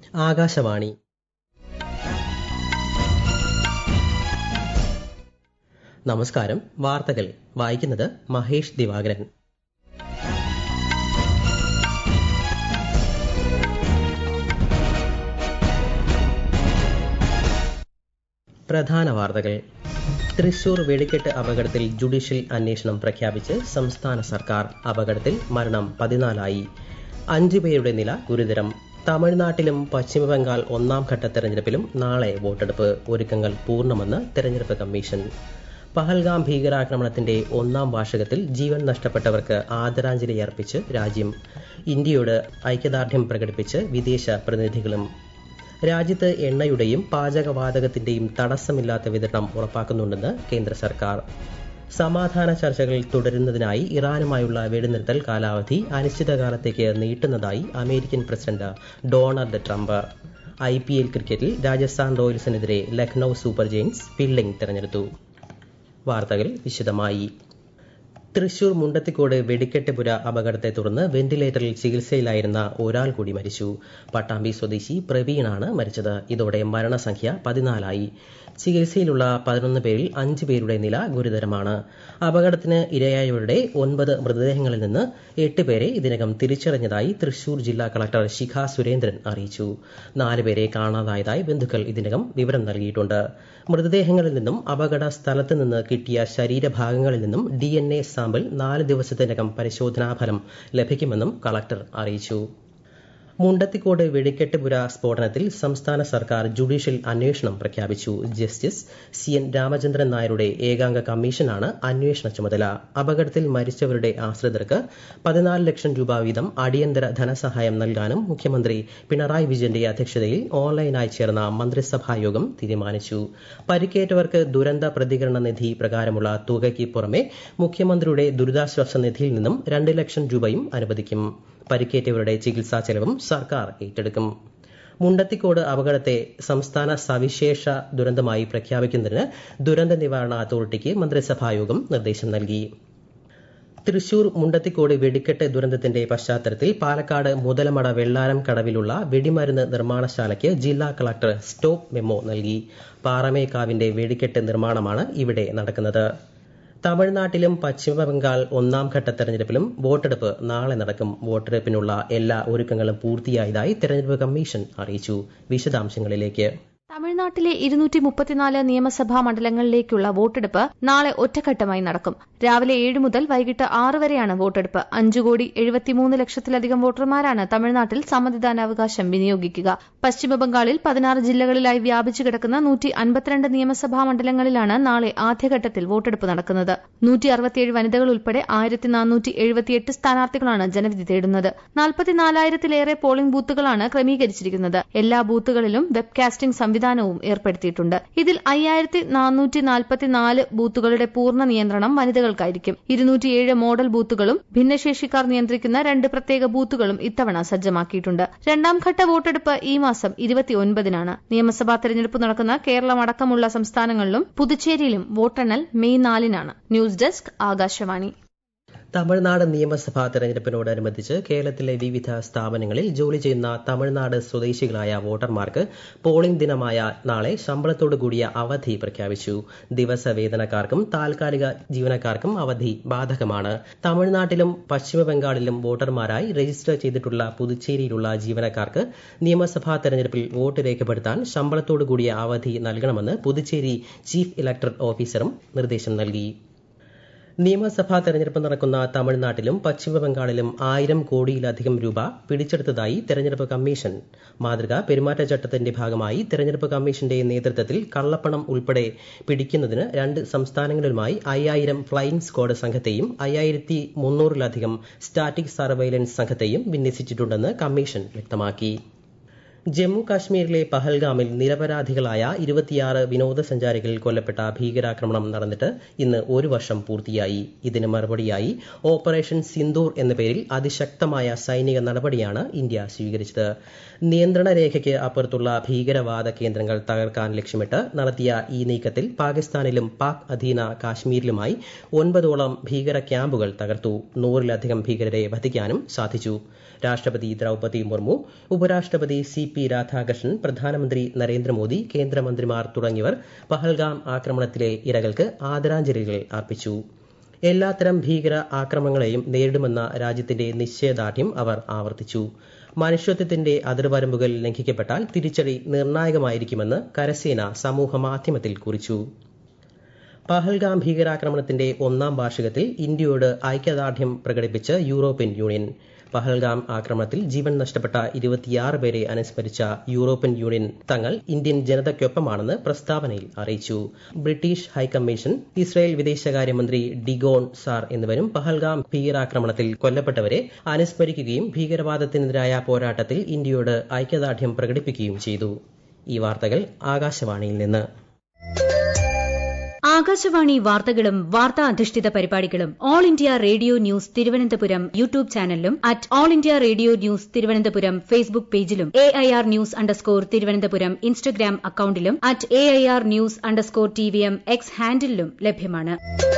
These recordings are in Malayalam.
ആകാശവാണി നമസ്കാരം വാർത്തകൾ വായിക്കുന്നത് മഹേഷ് ദിവാകരൻ പ്രധാന വാർത്തകൾ തൃശൂർ വെടിക്കെട്ട് അപകടത്തിൽ ജുഡീഷ്യൽ അന്വേഷണം പ്രഖ്യാപിച്ച് സംസ്ഥാന സർക്കാർ അപകടത്തിൽ മരണം പതിനാലായി അഞ്ചു പേരുടെ നില ഗുരുതരം തമിഴ്നാട്ടിലും പശ്ചിമബംഗാൾ ഒന്നാം ഘട്ട തെരഞ്ഞെടുപ്പിലും നാളെ വോട്ടെടുപ്പ് ഒരുക്കങ്ങൾ പൂർണ്ണമെന്ന് തെരഞ്ഞെടുപ്പ് കമ്മീഷൻ പഹൽഗാം ഭീകരാക്രമണത്തിന്റെ ഒന്നാം വാർഷികത്തിൽ ജീവൻ നഷ്ടപ്പെട്ടവർക്ക് ആദരാഞ്ജലി അർപ്പിച്ച് രാജ്യം ഇന്ത്യയോട് ഐക്യദാർഢ്യം പ്രകടിപ്പിച്ച് വിദേശ പ്രതിനിധികളും രാജ്യത്ത് എണ്ണയുടെയും പാചകവാതകത്തിന്റെയും തടസ്സമില്ലാത്ത വിതരണം ഉറപ്പാക്കുന്നുണ്ടെന്ന് കേന്ദ്ര സർക്കാർ സമാധാന ചർച്ചകൾ തുടരുന്നതിനായി ഇറാനുമായുള്ള വെടിനിർത്തൽ കാലാവധി അനിശ്ചിതകാലത്തേക്ക് നീട്ടുന്നതായി American president Donald Trump I P L ക്രിക്കറ്റിൽ രാജസ്ഥാൻ റോയൽസിനെതിരെ ലക്നൌ സൂപ്പർ ജെയിൻസ് ഫീൽഡിംഗ് തെരഞ്ഞെടുത്തു വാർത്തകൾ വിശദമായി തൃശൂർ മുണ്ടത്തിക്കോട് വെടിക്കെട്ടുപുര അപകടത്തെ തുടർന്ന് വെന്റിലേറ്ററിൽ ചികിത്സയിലായിരുന്ന ഒരാൾ കൂടി മരിച്ചു പട്ടാമ്പി സ്വദേശി പ്രവീണാണ് മരിച്ചത് ഇതോടെ മരണസംഖ്യ പതിനാലായി ചികിത്സയിലുള്ള പതിനൊന്ന് പേരിൽ അഞ്ച് പേരുടെ നില ഗുരുതരമാണ് അപകടത്തിന് ഇരയായവരുടെ ഒൻപത് മൃതദേഹങ്ങളിൽ നിന്ന് എട്ട് പേരെ ഇതിനകം തിരിച്ചറിഞ്ഞതായി തൃശൂർ ജില്ലാ കളക്ടർ ശിഖ സുരേന്ദ്രൻ അറിയിച്ചു നാല് പേരെ കാണാതായതായി ബന്ധുക്കൾ ഇതിനകം വിവരം നൽകിയിട്ടുണ്ട് മൃതദേഹങ്ങളിൽ നിന്നും അപകട സ്ഥലത്ത് നിന്ന് കിട്ടിയ ശരീരഭാഗങ്ങളിൽ നിന്നും ഡി എൻ എ സാമ്പിൾ നാല് ദിവസത്തിനകം പരിശോധനാഫലം ലഭിക്കുമെന്നും കളക്ടർ അറിയിച്ചു മുണ്ടത്തിക്കോട് വെടിക്കെട്ടുപുര സ്ഫോടനത്തിൽ സംസ്ഥാന സർക്കാർ ജുഡീഷ്യൽ അന്വേഷണം പ്രഖ്യാപിച്ചു ജസ്റ്റിസ് സി എൻ രാമചന്ദ്രൻ നായരുടെ ഏകാംഗ കമ്മീഷനാണ് അന്വേഷണ ചുമതല അപകടത്തിൽ മരിച്ചവരുടെ ആശ്രിതർക്ക് പതിനാല് ലക്ഷം രൂപ വീതം അടിയന്തര ധനസഹായം നൽകാനും മുഖ്യമന്ത്രി പിണറായി വിജയന്റെ അധ്യക്ഷതയിൽ ഓൺലൈനായി ചേർന്ന മന്ത്രിസഭാ യോഗം തീരുമാനിച്ചു പരിക്കേറ്റവർക്ക് ദുരന്ത പ്രതികരണ നിധി പ്രകാരമുള്ള തുകയ്ക്ക് പുറമെ മുഖ്യമന്ത്രിയുടെ ദുരിതാശ്വാസ നിധിയിൽ നിന്നും രണ്ട് ലക്ഷം രൂപയും അനുവദിക്കും പരിക്കേറ്റവരുടെ ചികിത്സാ ചെലവും സർക്കാർ ഏറ്റെടുക്കും മുണ്ടത്തിക്കോട് അപകടത്തെ സംസ്ഥാന സവിശേഷ ദുരന്തമായി പ്രഖ്യാപിക്കുന്നതിന് ദുരന്ത നിവാരണ അതോറിറ്റിക്ക് മന്ത്രിസഭായോഗം നിർദ്ദേശം നൽകി തൃശൂർ മുണ്ടത്തിക്കോട് വെടിക്കെട്ട് ദുരന്തത്തിന്റെ പശ്ചാത്തലത്തിൽ പാലക്കാട് മുതലമട വെള്ളാരം കടവിലുള്ള വെടിമരുന്ന് നിർമ്മാണശാലയ്ക്ക് ജില്ലാ കളക്ടർ സ്റ്റോപ്പ് മെമ്മോ നൽകി പാറമേക്കാവിന്റെ വെടിക്കെട്ട് നിർമ്മാണമാണ് ഇവിടെ നടക്കുന്നത് തമിഴ്നാട്ടിലും പശ്ചിമബംഗാൾ ഒന്നാം ഘട്ട തെരഞ്ഞെടുപ്പിലും വോട്ടെടുപ്പ് നാളെ നടക്കും വോട്ടെടുപ്പിനുള്ള എല്ലാ ഒരുക്കങ്ങളും പൂർത്തിയായതായി തെരഞ്ഞെടുപ്പ് കമ്മീഷൻ അറിയിച്ചു വിശദാംശങ്ങളിലേക്ക് തമിഴ്നാട്ടിലെ ഇരുന്നൂറ്റി മുപ്പത്തിനാല് നിയമസഭാ മണ്ഡലങ്ങളിലേക്കുള്ള വോട്ടെടുപ്പ് നാളെ ഒറ്റഘട്ടമായി നടക്കും രാവിലെ ഏഴ് മുതൽ വൈകിട്ട് ആറ് വരെയാണ് വോട്ടെടുപ്പ് അഞ്ചു കോടി എഴുപത്തിമൂന്ന് ലക്ഷത്തിലധികം വോട്ടർമാരാണ് തമിഴ്നാട്ടിൽ സമ്മതിദാനാവകാശം വിനിയോഗിക്കുക പശ്ചിമബംഗാളിൽ പതിനാറ് ജില്ലകളിലായി വ്യാപിച്ചു കിടക്കുന്ന നൂറ്റി അൻപത്തിരണ്ട് നിയമസഭാ മണ്ഡലങ്ങളിലാണ് നാളെ ആദ്യഘട്ടത്തിൽ വോട്ടെടുപ്പ് നടക്കുന്നത് നൂറ്റി അറുപത്തിയേഴ് വനിതകൾ ഉൾപ്പെടെ ആയിരത്തി നാനൂറ്റി എഴുപത്തിയെട്ട് സ്ഥാനാർത്ഥികളാണ് ജനവിധി തേടുന്നത് നാൽപ്പത്തിനാലായിരത്തിലേറെ പോളിംഗ് ബൂത്തുകളാണ് ക്രമീകരിച്ചിരിക്കുന്നത് എല്ലാ ബൂത്തുകളിലും വെബ്കാസ്റ്റിംഗ് സംവിധാനവും ഏർപ്പെടുത്തിയിട്ടുണ്ട് ഇതിൽ അയ്യായിരത്തി നാനൂറ്റി നാൽപ്പത്തിനാല് ബൂത്തുകളുടെ പൂർണ്ണ നിയന്ത്രണം വനിതകൾക്കായിരിക്കും ഇരുന്നൂറ്റിയേഴ് മോഡൽ ബൂത്തുകളും ഭിന്നശേഷിക്കാർ നിയന്ത്രിക്കുന്ന രണ്ട് പ്രത്യേക ബൂത്തുകളും ഇത്തവണ സജ്ജമാക്കിയിട്ടുണ്ട് രണ്ടാം ഘട്ട വോട്ടെടുപ്പ് ഈ മാസം ഇരുപത്തിയൊൻപതിനാണ് നിയമസഭാ തെരഞ്ഞെടുപ്പ് നടക്കുന്ന കേരളം അടക്കമുള്ള സംസ്ഥാനങ്ങളിലും പുതുച്ചേരിയിലും വോട്ടെണ്ണൽ മെയ് നാലിനാണ് ന്യൂസ് ഡെസ്ക് ആകാശവാണി തമിഴ്നാട് നിയമസഭാ തെരഞ്ഞെടുപ്പിനോടനുബന്ധിച്ച് കേരളത്തിലെ വിവിധ സ്ഥാപനങ്ങളിൽ ജോലി ചെയ്യുന്ന തമിഴ്നാട് സ്വദേശികളായ വോട്ടർമാർക്ക് പോളിംഗ് ദിനമായ നാളെ ശമ്പളത്തോടു കൂടിയ അവധി പ്രഖ്യാപിച്ചു ദിവസവേതനക്കാർക്കും താൽക്കാലിക ജീവനക്കാർക്കും അവധി ബാധകമാണ് തമിഴ്നാട്ടിലും പശ്ചിമബംഗാളിലും വോട്ടർമാരായി രജിസ്റ്റർ ചെയ്തിട്ടുള്ള പുതുച്ചേരിയിലുള്ള ജീവനക്കാർക്ക് നിയമസഭാ തെരഞ്ഞെടുപ്പിൽ വോട്ട് രേഖപ്പെടുത്താൻ ശമ്പളത്തോടു കൂടിയ അവധി നൽകണമെന്ന് പുതുച്ചേരി ചീഫ് ഇലക്ടറൽ ഓഫീസറും നിർദ്ദേശം നൽകി നിയമസഭാ തെരഞ്ഞെടുപ്പ് നടക്കുന്ന തമിഴ്നാട്ടിലും പശ്ചിമബംഗാളിലും ആയിരം കോടിയിലധികം രൂപ പിടിച്ചെടുത്തതായി തെരഞ്ഞെടുപ്പ് കമ്മീഷൻ മാതൃക പെരുമാറ്റച്ചട്ടത്തിന്റെ ഭാഗമായി തെരഞ്ഞെടുപ്പ് കമ്മീഷന്റെ നേതൃത്വത്തിൽ കള്ളപ്പണം ഉൾപ്പെടെ പിടിക്കുന്നതിന് രണ്ട് സംസ്ഥാനങ്ങളിലുമായി അയ്യായിരം ഫ്ലൈയിംഗ് സ്ക്വാഡ് സംഘത്തെയും അയ്യായിരത്തി മുന്നൂറിലധികം സ്റ്റാറ്റിക് സർവൈലൻസ് സംഘത്തെയും വിന്യസിച്ചിട്ടുണ്ടെന്ന് കമ്മീഷൻ വ്യക്തമാക്കി ജമ്മു കാശ്മീരിലെ പഹൽഗാമിൽ നിരപരാധികളായ ഇരുപത്തിയാറ് വിനോദസഞ്ചാരികൾ കൊല്ലപ്പെട്ട ഭീകരാക്രമണം നടന്നിട്ട് ഇന്ന് ഒരു വർഷം പൂർത്തിയായി ഇതിന് മറുപടിയായി ഓപ്പറേഷൻ സിന്ദൂർ എന്ന പേരിൽ അതിശക്തമായ സൈനിക നടപടിയാണ് ഇന്ത്യ സ്വീകരിച്ചത് നിയന്ത്രണ രേഖയ്ക്ക് അപ്പുറത്തുള്ള ഭീകരവാദ കേന്ദ്രങ്ങൾ തകർക്കാൻ ലക്ഷ്യമിട്ട് നടത്തിയ ഈ നീക്കത്തിൽ പാകിസ്ഥാനിലും പാക് അധീന കാശ്മീരിലുമായി ഒൻപതോളം ഭീകര ക്യാമ്പുകൾ തകർത്തു നൂറിലധികം ഭീകരരെ വധിക്കാനും സാധിച്ചു രാഷ്ട്രപതി ദ്രൌപതി മുർമു ഉപരാഷ്ട്രപതി സി പി രാധാകൃഷ്ണൻ പ്രധാനമന്ത്രി നരേന്ദ്രമോദി കേന്ദ്രമന്ത്രിമാർ തുടങ്ങിയവർ പഹൽഗാം ആക്രമണത്തിലെ ഇരകൾക്ക് ആദരാഞ്ജലികൾ അർപ്പിച്ചു എല്ലാത്തരം ഭീകര ആക്രമണങ്ങളെയും നേരിടുമെന്ന രാജ്യത്തിന്റെ നിശ്ചയദാർഢ്യം അവർ ആവർത്തിച്ചു മനുഷ്യത്വത്തിന്റെ അതിർവരമ്പുകൾ ലംഘിക്കപ്പെട്ടാൽ തിരിച്ചടി നിർണായകമായിരിക്കുമെന്ന് കരസേന സമൂഹമാധ്യമത്തിൽ കുറിച്ചു പഹൽഗാം ഭീകരാക്രമണത്തിന്റെ ഒന്നാം വാർഷികത്തിൽ ഇന്ത്യയോട് ഐക്യദാർഢ്യം പ്രകടിപ്പിച്ച് യൂറോപ്യൻ യൂണിയൻ പഹൽഗാം ആക്രമണത്തിൽ ജീവൻ നഷ്ടപ്പെട്ട ഇരുപത്തിയാറ് പേരെ അനുസ്മരിച്ച യൂറോപ്യൻ യൂണിയൻ തങ്ങൾ ഇന്ത്യൻ ജനതയ്ക്കൊപ്പമാണെന്ന് പ്രസ്താവനയിൽ അറിയിച്ചു ബ്രിട്ടീഷ് ഹൈക്കമ്മീഷൻ ഇസ്രായേൽ വിദേശകാര്യമന്ത്രി ഡിഗോൺ സാർ എന്നിവരും പഹൽഗാം ഭീകരാക്രമണത്തിൽ കൊല്ലപ്പെട്ടവരെ അനുസ്മരിക്കുകയും ഭീകരവാദത്തിനെതിരായ പോരാട്ടത്തിൽ ഇന്ത്യയോട് ഐക്യദാർഢ്യം പ്രകടിപ്പിക്കുകയും ചെയ്തു ഈ വാർത്തകൾ ആകാശവാണിയിൽ നിന്ന് ആകാശവാണി വാർത്തകളും വാർത്താ അധിഷ്ഠിത പരിപാടികളും all India radio news Thiruvananthapuram YouTube ചാനലിലും at all India radio news Thiruvananthapuram Facebook പേജിലും A I R news underscore Thiruvananthapuram Instagram അക്കൌണ്ടിലും at A I R news underscore T V M X ഹാൻഡിലും ലഭ്യമാണ്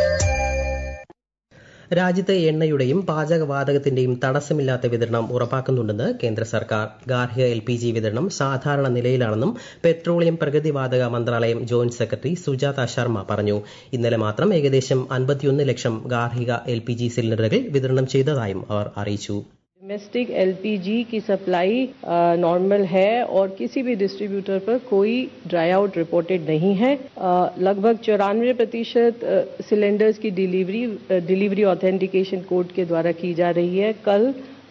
രാജ്യത്ത് എണ്ണയുടെയും പാചകവാതകത്തിന്റെയും തടസ്സമില്ലാത്ത വിതരണം ഉറപ്പാക്കുന്നുണ്ടെന്ന് കേന്ദ്ര സർക്കാർ ഗാർഹിക എൽ പി ജി വിതരണം സാധാരണ നിലയിലാണെന്നും പെട്രോളിയം പ്രകൃതിവാതക മന്ത്രാലയം ജോയിന്റ് സെക്രട്ടറി സുജാത ശർമ്മ പറഞ്ഞു ഇന്നലെ മാത്രം ഏകദേശം അൻപത്തിയൊന്ന് ലക്ഷം ഗാർഹിക എൽ പി ജി സിലിണ്ടറുകൾ വിതരണം ചെയ്തതായും അവർ അറിയിച്ചു डोमेस्टिक एलपीजी की सप्लाई नॉर्मल है और किसी भी डिस्ट्रीब्यूटर पर कोई ड्राई आउट रिपोर्टेड नहीं है लगभग चौरानवे प्रतिशत सिलेंडर्स की डिलीवरी डिलीवरी ऑथेंटिकेशन कोड के द्वारा की जा रही है कल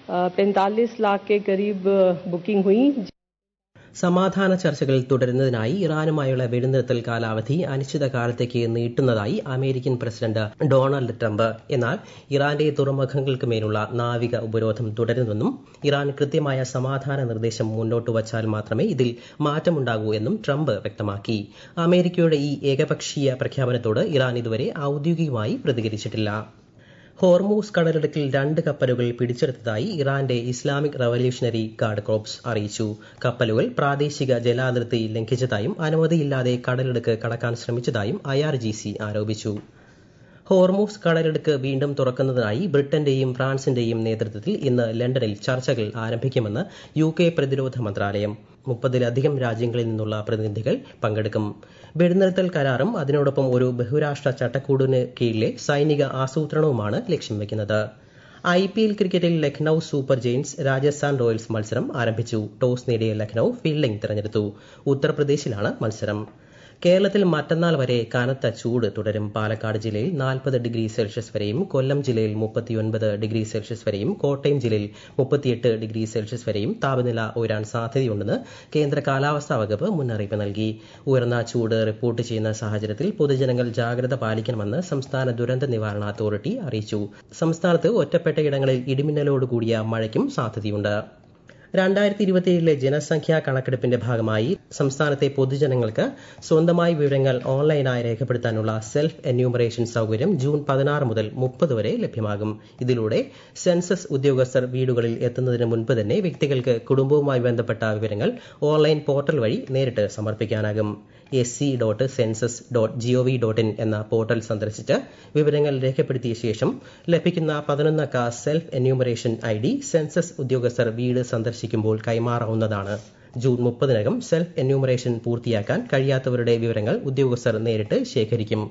45 लाख के करीब बुकिंग हुई സമാധാന ചർച്ചകൾ തുടരുന്നതിനായി ഇറാനുമായുള്ള വെടിനിർത്തൽ കാലാവധി അനിശ്ചിതകാലത്തേക്ക് നീട്ടുന്നതായി അമേരിക്കൻ പ്രസിഡന്റ് ഡൊണാൾഡ് ട്രംപ് എന്നാൽ ഇറാന്റെ തുറമുഖങ്ങൾക്ക് മേലുള്ള നാവിക ഉപരോധം തുടരുമെന്നും ഇറാൻ കൃത്യമായ സമാധാന നിർദ്ദേശം മുന്നോട്ട് വച്ചാൽ മാത്രമേ ഇതിൽ മാറ്റമുണ്ടാകൂ എന്നും ട്രംപ് വ്യക്തമാക്കി അമേരിക്കയുടെ ഈ ഏകപക്ഷീയ പ്രഖ്യാപനത്തോട് ഇറാൻ ഇതുവരെ ഔദ്യോഗികമായി പ്രതികരിച്ചിട്ടില്ല ഹോർമൂസ് കടലിടുക്കിൽ രണ്ട് കപ്പലുകൾ പിടിച്ചെടുത്തതായി ഇറാന്റെ ഇസ്ലാമിക് റവല്യൂഷണറി ഗാർഡ് കോർപ്സ് അറിയിച്ചു കപ്പലുകൾ പ്രാദേശിക ജലാതിർത്തി ലംഘിച്ചതായും അനുമതിയില്ലാതെ കടലിടുക്ക് കടക്കാൻ ശ്രമിച്ചതായും ഐആർജിസി ആരോപിച്ചു ഹോർമൂസ് കടലിടുക്ക് വീണ്ടും തുറക്കുന്നതിനായി ബ്രിട്ടന്റെയും ഫ്രാൻസിന്റെയും നേതൃത്വത്തിൽ ഇന്ന് ലണ്ടനിൽ ചർച്ചകൾ ആരംഭിക്കുമെന്ന് യു കെ പ്രതിരോധ മന്ത്രാലയം മുപ്പതിലധികം രാജ്യങ്ങളിൽ നിന്നുള്ള പ്രതിനിധികൾ പങ്കെടുക്കും വെടിനിർത്തൽ കരാറും അതിനോടൊപ്പം ഒരു ബഹുരാഷ്ട്ര ചട്ടക്കൂടിന് കീഴിലെ സൈനിക ആസൂത്രണവുമാണ് ലക്ഷ്യം വെക്കുന്നത് ഐ പി എൽ ക്രിക്കറ്റിൽ Lucknow super giants Rajasthan royals മത്സരം ആരംഭിച്ചു ടോസ് നേടിയ ലക്നൌ ഫീൽഡിംഗ് തെരഞ്ഞെടുത്തു ഉത്തർപ്രദേശിലാണ് മത്സരം കേരളത്തിൽ മറ്റന്നാൾ വരെ കനത്ത ചൂട് തുടരും പാലക്കാട് ജില്ലയിൽ നാൽപ്പത് ഡിഗ്രി സെൽഷ്യസ് വരെയും കൊല്ലം ജില്ലയിൽ മുപ്പത്തിയൊൻപത് ഡിഗ്രി സെൽഷ്യസ് വരെയും കോട്ടയം ജില്ലയിൽ മുപ്പത്തിയെട്ട് ഡിഗ്രി സെൽഷ്യസ് വരെയും താപനില ഉയരാൻ സാധ്യതയുണ്ടെന്ന് കേന്ദ്ര കാലാവസ്ഥാ വകുപ്പ് മുന്നറിയിപ്പ് നൽകി ഉയർന്ന ചൂട് റിപ്പോർട്ട് ചെയ്യുന്ന സാഹചര്യത്തിൽ പൊതുജനങ്ങൾ ജാഗ്രത പാലിക്കണമെന്ന് സംസ്ഥാന ദുരന്ത നിവാരണ അതോറിറ്റി അറിയിച്ചു സംസ്ഥാനത്ത് ഒറ്റപ്പെട്ടയിടങ്ങളിൽ ഇടിമിന്നലോടുകൂടിയ മഴയ്ക്കും സാധ്യതയുണ്ട് രണ്ടായിരത്തി ഇരുപത്തിയേഴിലെ ജനസംഖ്യാ കണക്കെടുപ്പിന്റെ ഭാഗമായി സംസ്ഥാനത്തെ പൊതുജനങ്ങൾക്ക് സ്വന്തമായി വിവരങ്ങൾ ഓൺലൈനായി രേഖപ്പെടുത്താനുള്ള സെൽഫ് എന്യൂമറേഷൻ സൌകര്യം ജൂൺ പതിനാറ് മുതൽ മുപ്പത് വരെ ലഭ്യമാകും ഇതിലൂടെ സെൻസസ് ഉദ്യോഗസ്ഥർ വീടുകളിൽ എത്തുന്നതിന് മുൻപ് തന്നെ വ്യക്തികൾക്ക് കുടുംബവുമായി ബന്ധപ്പെട്ട വിവരങ്ങൾ ഓൺലൈൻ പോർട്ടൽ വഴി നേരിട്ട് സമർപ്പിക്കാനാകും S C dot census dot G O V dot in എന്ന പോർട്ടൽ സന്ദർശിച്ച് വിവരങ്ങൾ രേഖപ്പെടുത്തിയ ശേഷം ലഭിക്കുന്ന പതിനൊന്നക്ക self enumeration I D census ഉദ്യോഗസ്ഥർ വീട് സന്ദർശിക്കുമ്പോൾ കൈമാറാവുന്നതാണ് ജൂൺ മുപ്പതിനകം സെൽഫ് എന്യൂമറേഷൻ പൂർത്തിയാക്കാൻ കഴിയാത്തവരുടെ വിവരങ്ങൾ ഉദ്യോഗസ്ഥർ നേരിട്ട് ശേഖരിക്കും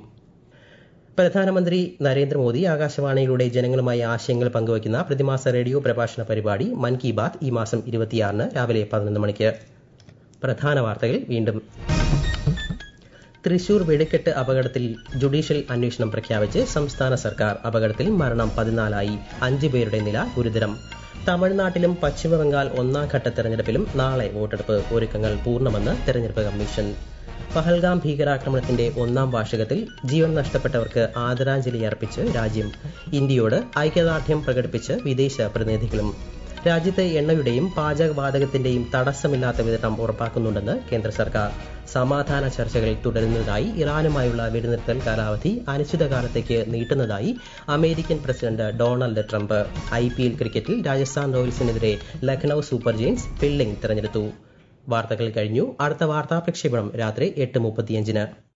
പ്രധാനമന്ത്രി നരേന്ദ്രമോദി ആകാശവാണിയിലൂടെ ജനങ്ങളുമായി ആശയങ്ങൾ പങ്കുവയ്ക്കുന്ന പ്രതിമാസ റേഡിയോ പ്രഭാഷണ പരിപാടി മൻ കി ബാത് ഈ മാസം ഇരുപത്തിയാറിന് രാവിലെ പതിനൊന്ന് മണിക്ക് പ്രധാന വാർത്തകൾ വീണ്ടും തൃശൂർ വെടിക്കെട്ട് അപകടത്തിൽ ജുഡീഷ്യൽ അന്വേഷണം പ്രഖ്യാപിച്ച് സംസ്ഥാന സർക്കാർ അപകടത്തിൽ മരണം പതിനാലായി അഞ്ചു പേരുടെ നില ഗുരുതരം തമിഴ്നാട്ടിലും പശ്ചിമബംഗാൾ ഒന്നാം ഘട്ട തെരഞ്ഞെടുപ്പിലും നാളെ വോട്ടെടുപ്പ് ഒരുക്കങ്ങൾ പൂർണ്ണമെന്ന് തെരഞ്ഞെടുപ്പ് കമ്മീഷൻ പഹൽഗാം ഭീകരാക്രമണത്തിന്റെ ഒന്നാം വാർഷികത്തിൽ ജീവൻ നഷ്ടപ്പെട്ടവർക്ക് ആദരാഞ്ജലി അർപ്പിച്ച് രാജ്യം ഇന്ത്യയോട് ഐക്യദാർഢ്യം പ്രകടിപ്പിച്ച് വിദേശ പ്രതിനിധികളും രാജ്യത്തെ എണ്ണയുടെയും പാചകവാതകത്തിന്റെയും തടസ്സമില്ലാത്ത വിതരണം ഉറപ്പാക്കുന്നുണ്ടെന്ന് കേന്ദ്ര സർക്കാർ സമാധാന ചർച്ചകൾ തുടരുന്നതായി ഇറാനുമായുള്ള വെടിനിർത്തൽ കാലാവധി അനിശ്ചിതകാലത്തേക്ക് നീട്ടുന്നതായി American president Donald Trump I P L ക്രിക്കറ്റിൽ രാജസ്ഥാൻ റോയൽസിനെതിരെ ലക്നൌ സൂപ്പർ ജെയിൻസ് ഫീൽഡിംഗ് തെരഞ്ഞെടുത്തു വാർത്തകൾ കഴിഞ്ഞു അടുത്ത വാർത്താ പ്രക്ഷേപണം രാത്രി എട്ട് മുപ്പത്തിയഞ്ചിന്